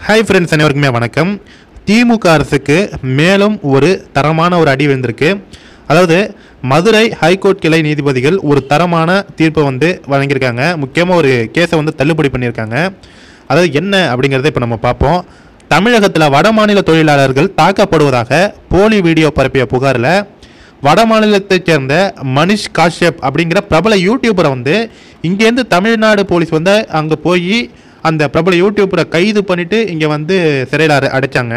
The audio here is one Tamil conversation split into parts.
ஹாய் ஃப்ரெண்ட்ஸ் அனைவருக்குமே வணக்கம் திமுக அரசுக்கு மேலும் ஒரு தரமான ஒரு அடி விழுந்திருக்கு அதாவது மதுரை ஹைகோர்ட் கிளை நீதிபதிகள் ஒரு தரமான தீர்ப்பை வந்து வழங்கியிருக்காங்க முக்கியமாக ஒரு கேஸை வந்து தள்ளுபடி பண்ணியிருக்காங்க அதாவது என்ன அப்படிங்கிறத இப்போ நம்ம பார்ப்போம் தமிழகத்தில் வடமாநில தொழிலாளர்கள் தாக்கப்படுவதாக போலி வீடியோ பரப்பிய புகாரில் வட மாநிலத்தைச் சேர்ந்த மனிஷ் காஷ்யப் அப்படிங்கிற பிரபல யூடியூபரை வந்து இங்கேருந்து தமிழ்நாடு போலீஸ் வந்து அங்கே போய் அந்த பிரபல யூடியூபரை கைது பண்ணிட்டு இங்கே வந்து சிறையில் அடை அடைச்சாங்க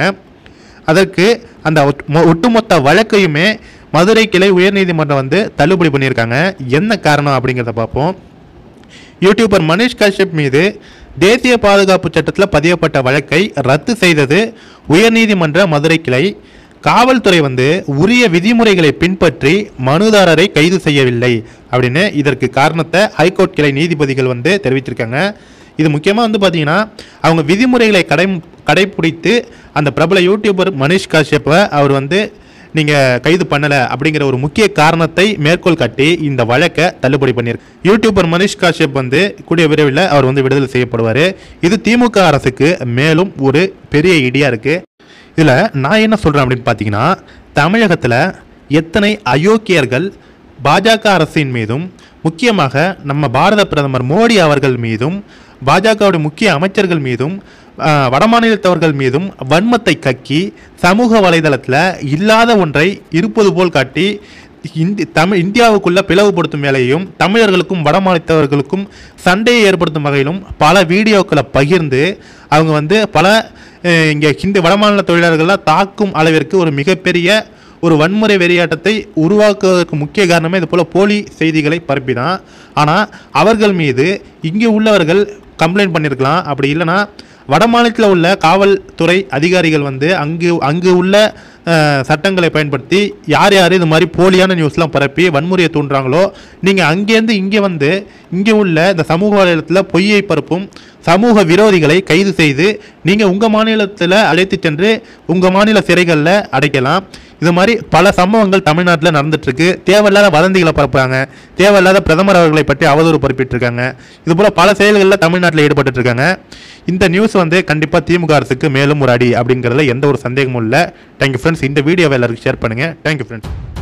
அதற்கு அந்த ஒட்- மொ- ஒட்டுமொத்த வழக்கையுமே மதுரை கிளை உயர்நீதிமன்றம் வந்து தள்ளுபடி பண்ணியிருக்காங்க என்ன காரணம் அப்படிங்கிறத பார்ப்போம் யூடியூபர் மனிஷ் கஷ்யப் மீது தேசிய பாதுகாப்பு சட்டத்தில் பதியப்பட்ட வழக்கை ரத்து செய்தது உயர்நீதிமன்ற மதுரை கிளை காவல்துறை வந்து உரிய விதிமுறைகளை பின்பற்றி மனுதாரரை கைது செய்யவில்லை அப்படின்னு இதற்கு காரணத்தை ஹைகோர்ட் கிளை நீதிபதிகள் வந்து தெரிவிச்சிருக்காங்க இது முக்கியமாக வந்து பார்த்தீங்கன்னா அவங்க விதிமுறைகளை கடை கடைப்பிடித்து அந்த பிரபல யூடியூபர் மனிஷ் காஷ்யப்பை அவர் வந்து நீங்கள் கைது பண்ணலை அப்படிங்கிற ஒரு முக்கிய காரணத்தை மேற்கோள் காட்டி இந்த வழக்கை தள்ளுபடி பண்ணியிருக்கு யூடியூபர் மனிஷ் காஷ்யப் வந்து கூடிய விரைவில் அவர் வந்து விடுதலை செய்யப்படுவார் இது திமுக அரசுக்கு மேலும் ஒரு பெரிய இடியாக இருக்குது இதில் நான் என்ன சொல்கிறேன் அப்படின்னு பார்த்தீங்கன்னா தமிழகத்தில் எத்தனை அயோக்கியர்கள் பாஜக அரசின் மீதும் முக்கியமாக நம்ம பாரத பிரதமர் மோடி அவர்கள் மீதும் பாஜகவுடைய முக்கிய அமைச்சர்கள் மீதும் ஆஹ், வடமாநிலத்தவர்கள் மீதும் வன்மத்தை கக்கி சமூக வலைதளத்தில் இல்லாத ஒன்றை இருப்பது போல் காட்டி இந்தி தமிழ் இந்தியாவுக்குள்ள பிளவுபடுத்தும் வேலையும் தமிழர்களுக்கும் வடமாநிலத்தவர்களுக்கும் சண்டையை ஏற்படுத்தும் வகையிலும் பல வீடியோக்களை பகிர்ந்து அவங்க வந்து பல அஹ், இங்கே ஹிந்தி வடமாநில தொழிலாளர்கள்லாம் தாக்கும் அளவிற்கு ஒரு மிகப்பெரிய ஒரு வன்முறை வெறியாட்டத்தை உருவாக்குவதற்கு முக்கிய காரணமே இது போல் போலி செய்திகளை பரப்பிதான் ஆனால் அவர்கள் மீது இங்கே உள்ளவர்கள் கம்ப்ளைண்ட் பண்ணியிருக்கலாம் அப்படி இல்லைன்னா வட மாநிலத்தில் உள்ள காவல்துறை அதிகாரிகள் வந்து அங்கு அங்கு உள்ள அஹ், சட்டங்களை பயன்படுத்தி யார் யார் இது மாதிரி போலியான நியூஸ்லாம் பரப்பி வன்முறையை தூண்டுறாங்களோ நீங்கள் அங்கேருந்து இங்கே வந்து இங்கே உள்ள இந்த சமூக வலைதளத்தில் பொய்யை பரப்பும் சமூக விரோதிகளை கைது செய்து நீங்கள் உங்கள் மாநிலத்தில் அழைத்து சென்று உங்கள் மாநில சிறைகளில் அடைக்கலாம் இது மாதிரி பல சம்பவங்கள் தமிழ்நாட்டில் நடந்துட்டுருக்கு தேவையில்லாத வதந்திகளை பரப்புறாங்க தேவையில்லாத பிரதமர் அவர்களை பற்றி அவதூறு பரப்பிட்டு இருக்காங்க இது போல் பல செயல்களில் தமிழ்நாட்டில் ஈடுபட்டு இருக்காங்க இந்த நியூஸ் வந்து கண்டிப்பாக திமுக அரசுக்கு மேலும் ஒரு அடி அப்படிங்கிறதுல எந்த ஒரு சந்தேகமும் இல்லை தேங்க்யூ ஃப்ரெண்ட்ஸ் இந்த வீடியோவை எல்லாருக்கும் ஷேர் பண்ணுங்கள் தேங்க்யூ ஃப்ரெண்ட்ஸ்